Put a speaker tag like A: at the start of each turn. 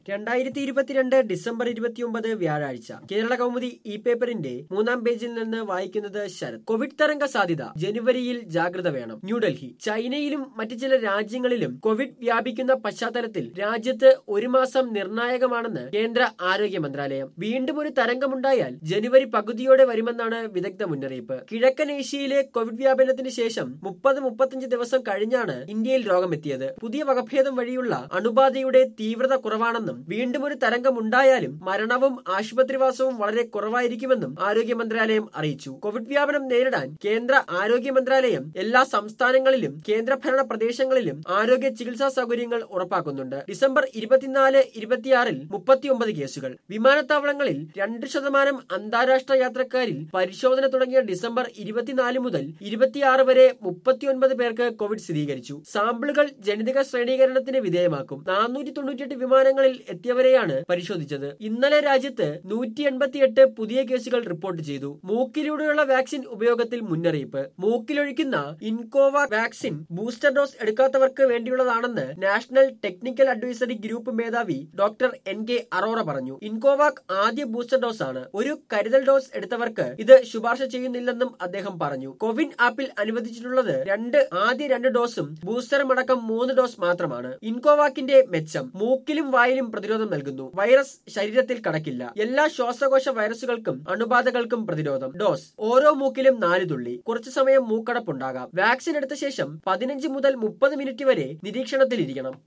A: രണ്ടായിരത്തി ഇരുപത്തിരണ്ട് ഡിസംബർ ഇരുപത്തിയൊമ്പത് വ്യാഴാഴ്ച കേരള കൗമുദി ഇ പേപ്പറിന്റെ മൂന്നാം പേജിൽ നിന്ന് വായിക്കുന്നത് ശരത് കോവിഡ് തരംഗ സാധ്യത ജനുവരിയിൽ ജാഗ്രത വേണം ന്യൂഡൽഹി ചൈനയിലും മറ്റു ചില രാജ്യങ്ങളിലും കോവിഡ് വ്യാപിക്കുന്ന പശ്ചാത്തലത്തിൽ രാജ്യത്ത് ഒരു മാസം നിർണായകമാണെന്ന് കേന്ദ്ര ആരോഗ്യ മന്ത്രാലയം വീണ്ടും ഒരു തരംഗമുണ്ടായാൽ ജനുവരി പകുതിയോടെ വരുമെന്നാണ് വിദഗ്ധ മുന്നറിയിപ്പ് കിഴക്കൻ ഏഷ്യയിലെ കോവിഡ് വ്യാപനത്തിന് ശേഷം മുപ്പത് മുപ്പത്തഞ്ച് ദിവസം കഴിഞ്ഞാണ് ഇന്ത്യയിൽ രോഗമെത്തിയത് പുതിയ വകഭേദം വഴിയുള്ള അണുബാധയുടെ തീവ്രത കുറവാണെന്നും വീണ്ടും ഒരു തരംഗം ഉണ്ടായാലും മരണവും ആശുപത്രിവാസവും വളരെ കുറവായിരിക്കുമെന്നും ആരോഗ്യ മന്ത്രാലയം അറിയിച്ചു കോവിഡ് വ്യാപനം നേരിടാൻ കേന്ദ്ര ആരോഗ്യ മന്ത്രാലയം എല്ലാ സംസ്ഥാനങ്ങളിലും കേന്ദ്രഭരണ പ്രദേശങ്ങളിലും ആരോഗ്യ ചികിത്സാ സൗകര്യങ്ങൾ ഉറപ്പാക്കുന്നുണ്ട് ഡിസംബർ ഇരുപത്തിനാല് ഇരുപത്തിയാറിൽ മുപ്പത്തിയൊമ്പത് കേസുകൾ വിമാനത്താവളങ്ങളിൽ രണ്ട് ശതമാനം അന്താരാഷ്ട്ര യാത്രക്കാരിൽ പരിശോധന തുടങ്ങിയ ഡിസംബർ ഇരുപത്തിനാല് മുതൽ ഇരുപത്തിയാറ് വരെ മുപ്പത്തിയൊൻപത് പേർക്ക് കോവിഡ് സ്ഥിരീകരിച്ചു സാമ്പിളുകൾ ജനിതക ശ്രേണീകരണത്തിന് വിധേയമാക്കും നാനൂറ്റി തൊണ്ണൂറ്റിയെട്ട് വിമാനങ്ങളിൽ എത്തിയവരെയാണ് പരിശോധിച്ചത് ഇന്നലെ രാജ്യത്ത് നൂറ്റി എൺപത്തിയെട്ട് പുതിയ കേസുകൾ റിപ്പോർട്ട് ചെയ്തു മൂക്കിലൂടെയുള്ള വാക്സിൻ ഉപയോഗത്തിൽ മുന്നറിയിപ്പ് മൂക്കിലൊഴിക്കുന്ന ഇൻകോവ വാക്സിൻ ബൂസ്റ്റർ ഡോസ് എടുക്കാത്തവർക്ക് വേണ്ടിയുള്ളതാണെന്ന് നാഷണൽ ടെക്നിക്കൽ അഡ്വൈസറി ഗ്രൂപ്പ് മേധാവി ഡോക്ടർ എൻ കെ അറോറ പറഞ്ഞു ഇൻകോവാക് ആദ്യ ബൂസ്റ്റർ ഡോസ് ആണ് ഒരു കരുതൽ ഡോസ് എടുത്തവർക്ക് ഇത് ശുപാർശ ചെയ്യുന്നില്ലെന്നും അദ്ദേഹം പറഞ്ഞു കോവിൻ ആപ്പിൽ അനുവദിച്ചിട്ടുള്ളത് രണ്ട് ആദ്യ രണ്ട് ഡോസും ബൂസ്റ്ററും അടക്കം മൂന്ന് ഡോസ് മാത്രമാണ് ഇൻകോവാക്കിന്റെ മെച്ചം മൂക്കിലും വായിലും പ്രതിരോധം നൽകുന്നു വൈറസ് ശരീരത്തിൽ കടക്കില്ല എല്ലാ ശ്വാസകോശ വൈറസുകൾക്കും അണുബാധകൾക്കും പ്രതിരോധം ഡോസ് ഓരോ മൂക്കിലും നാല് തുള്ളി കുറച്ചു സമയം മൂക്കടപ്പുണ്ടാകാം വാക്സിൻ എടുത്ത ശേഷം പതിനഞ്ച് മുതൽ മുപ്പത് മിനിറ്റ് വരെ നിരീക്ഷണത്തിലിരിക്കണം